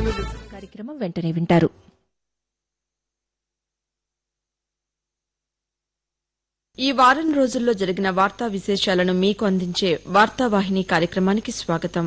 దూరదర్శన్ కార్యక్రమం వెంటనే వింటారు ఈ వారం రోజుల్లో జరిగిన వార్తా విశేషాలను మీకు అందించే వార్తావాహిని కార్యక్రమానికి స్వాగతం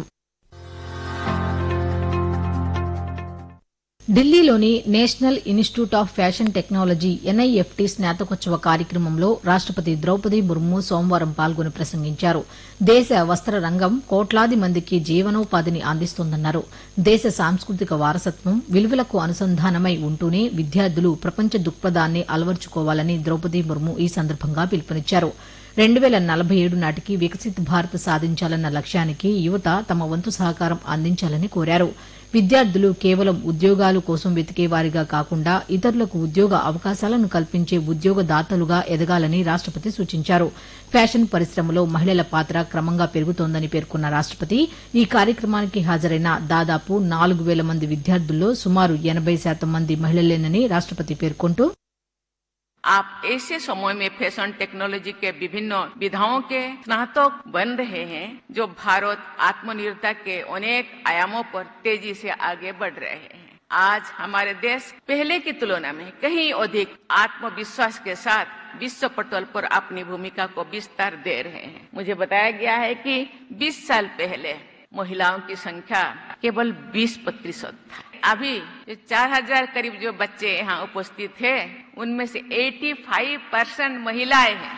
ఢిల్లీలోని National Institute of Fashion Technology NIFT స్నాతకోత్సవ కార్యక్రమంలో రాష్టపతి ద్రౌపది ముర్ము సోమవారం పాల్గొని ప్రసంగించారు దేశ వస్త్ర రంగం కోట్లాది మందికి జీవనోపాధిని అందిస్తోందన్నారు దేశ సాంస్కృతిక వారసత్వం విలువలకు అనుసంధానమై ఉంటూనే విద్యార్థులు ప్రపంచ దృక్పథాన్ని అలవర్చుకోవాలని ద్రౌపది ముర్ము ఈ సందర్భంగా పిలుపునిచ్చారు రెండు వేల నలభై ఏడు నాటికి వికసిత్ భారత్ సాధించాలన్న లక్ష్యానికి యువత తమ వంతు సహకారం అందించాలని కోరారు విద్యార్థులు కేవలం ఉద్యోగాల కోసం వెతికేవారిగా కాకుండా ఇతరులకు ఉద్యోగ అవకాశాలను కల్పించే ఉద్యోగదాతలుగా ఎదగాలని రాష్టపతి సూచించారు ఫ్యాషన్ పరిశ్రమలో మహిళల పాత్ర క్రమంగా పెరుగుతోందని పేర్కొన్న రాష్టపతి ఈ కార్యక్రమానికి హాజరైన దాదాపు నాలుగు వేల మంది విద్యార్థుల్లో సుమారు ఎనబై శాతం మంది మహిళలేనని రాష్టపతి పేర్కొంటూ आप ऐसे समय में फैशन टेक्नोलॉजी के विभिन्न विधाओं के स्नातक बन रहे हैं जो भारत आत्मनिर्भरता के अनेक आयामों पर तेजी से आगे बढ़ रहे हैं आज हमारे देश पहले की तुलना में कहीं अधिक आत्मविश्वास के साथ विश्व पटल पर अपनी भूमिका को विस्तार दे रहे हैं मुझे बताया गया है कि 20 साल पहले महिलाओं की संख्या केवल 20 प्रतिशत था अभी जो चार हजार करीब जो बच्चे यहाँ उपस्थित थे उनमें से 85 परसेंट महिलाएं हैं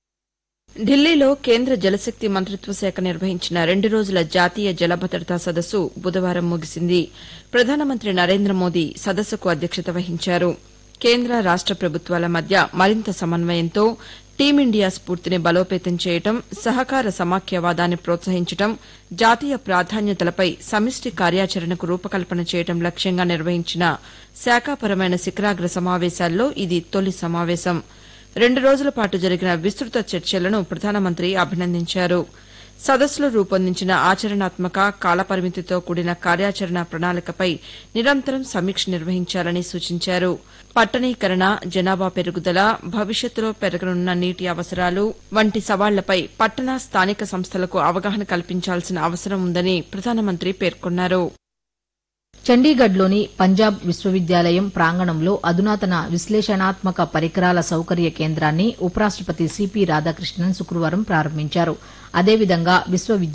ఢిల్లీలో కేంద్ర జలశక్తి మంత్రిత్వ శాఖ నిర్వహించిన రెండు రోజుల జాతీయ జల భద్రతా సదస్సు బుధవారం ముగిసింది ప్రధానమంత్రి నరేంద్ర మోదీ సదస్సుకు అధ్యక్షత వహించారు కేంద్ర రాష్ట ప్రభుత్వాల మధ్య మరింత సమన్వయంతో టీమిండియా స్ఫూర్తిని బలోపేతం చేయటం సహకార సమాఖ్యవాదాన్ని ప్రోత్సహించటం జాతీయ ప్రాధాన్యతలపై సమిష్టి కార్యాచరణకు రూపకల్పన చేయటం లక్ష్యంగా నిర్వహించిన శాఖాపరమైన శిఖరాగ్ర సమావేశాల్లో ఇది తొలి సమావేశం రెండు రోజుల పాటు జరిగిన విస్తృత చర్చలను ప్రధానమంత్రి అభినందించారు సదస్సులో రూపొందించిన ఆచరణాత్మక కాలపరిమితితో కూడిన కార్యాచరణ ప్రణాళికపై నిరంతరం సమీక్ష నిర్వహించాలని సూచించారు పట్టణీకరణ జనాభా పెరుగుదల భవిష్యత్తులో పెరగనున్న నీటి అవసరాలు వంటి సవాళ్లపై పట్టణ స్థానిక సంస్థలకు అవగాహన కల్పించాల్సిన అవసరం ఉందని ప్రధానమంత్రి పేర్కొన్నారు చండీగఢ్లోని పంజాబ్ విశ్వవిద్యాలయం ప్రాంగణంలో అధునాతన విశ్లేషణాత్మక పరికరాల సౌకర్య కేంద్రాన్ని ఉపరాష్టపతి సిపి రాధాకృష్ణన్ శుక్రవారం ప్రారంభించారు అదేవిధంగా విశ్వవిద్యాలయం